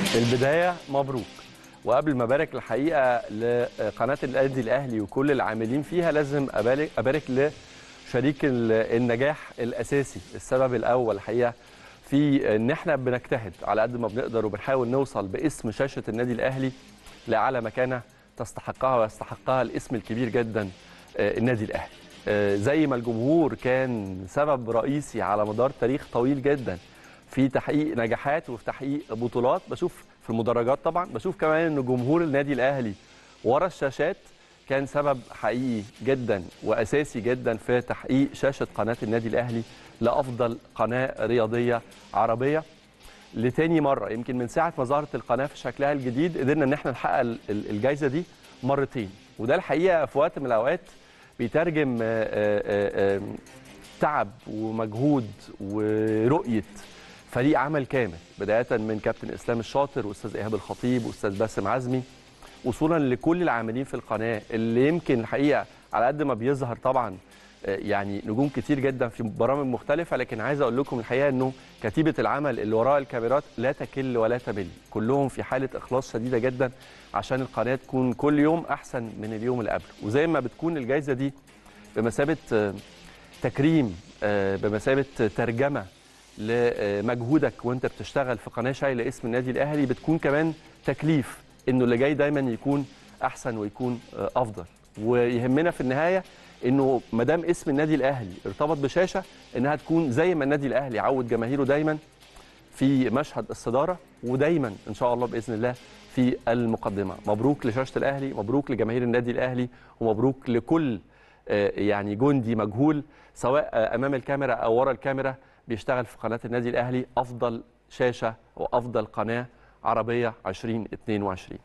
في البداية مبروك وقبل ما ابارك الحقيقة لقناة النادي الأهلي وكل العاملين فيها لازم أبارك, أبارك لشريك النجاح الأساسي السبب الأول الحقيقة في إن إحنا بنجتهد على قد ما بنقدر وبنحاول نوصل باسم شاشة النادي الأهلي لأعلى مكانة تستحقها ويستحقها الاسم الكبير جدا النادي الأهلي زي ما الجمهور كان سبب رئيسي على مدار تاريخ طويل جدا في تحقيق نجاحات وفي تحقيق بطولات بشوف في المدرجات طبعا بشوف كمان ان جمهور النادي الاهلي ورا الشاشات كان سبب حقيقي جدا واساسي جدا في تحقيق شاشه قناه النادي الاهلي لافضل قناه رياضيه عربيه لتاني مره يمكن من ساعه ما ظهرت القناه في شكلها الجديد قدرنا ان احنا نحقق الجائزه دي مرتين وده الحقيقه في وقت من الاوقات بيترجم تعب ومجهود ورؤيه فريق عمل كامل بدايه من كابتن اسلام الشاطر واستاذ ايهاب الخطيب واستاذ باسم عزمي وصولا لكل العاملين في القناه اللي يمكن الحقيقه على قد ما بيظهر طبعا يعني نجوم كتير جدا في برامج مختلفه لكن عايز اقول لكم الحقيقه انه كتيبه العمل اللي وراء الكاميرات لا تكل ولا تبل كلهم في حاله اخلاص شديده جدا عشان القناه تكون كل يوم احسن من اليوم اللي قبله وزي ما بتكون الجائزه دي بمثابه تكريم بمثابه ترجمه لمجهودك وانت بتشتغل في قناه شايله اسم النادي الاهلي بتكون كمان تكليف انه اللي جاي دايما يكون احسن ويكون افضل ويهمنا في النهايه انه ما دام اسم النادي الاهلي ارتبط بشاشه انها تكون زي ما النادي الاهلي عود جماهيره دايما في مشهد الصداره ودايما ان شاء الله باذن الله في المقدمه مبروك لشاشه الاهلي مبروك لجماهير النادي الاهلي ومبروك لكل يعني جندي مجهول سواء امام الكاميرا او ورا الكاميرا بيشتغل في قناه النادي الاهلي افضل شاشه وافضل قناه عربيه 2022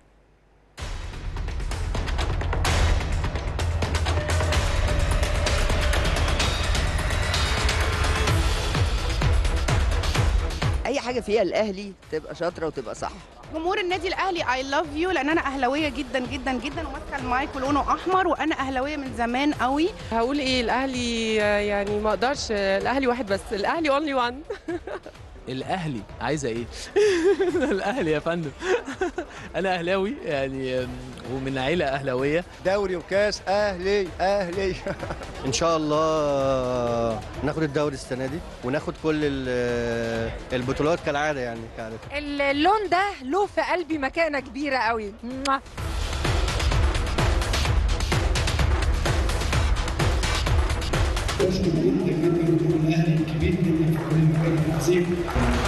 اي حاجه فيها الاهلي تبقى شاطره وتبقى صح جمهور النادي الاهلي اي لاف يو لان انا اهلاويه جدا جدا جدا وماسكه المايك ولونه احمر وانا اهلاويه من زمان قوي هقول ايه الاهلي يعني ما اقدرش الاهلي واحد بس الاهلي اونلي وان الاهلي عايزه ايه الاهلي يا فندم انا اهلاوي يعني ومن عيله اهلاويه دوري وكاس اهلي اهلي ان شاء الله ناخد الدوري السنه دي وناخد كل البطولات كالعاده يعني كعادة. اللون ده له في قلبي مكانه كبيره قوي بشكر جدا جدا جمهور الاهلي الكبير جدا في كل مكان عظيم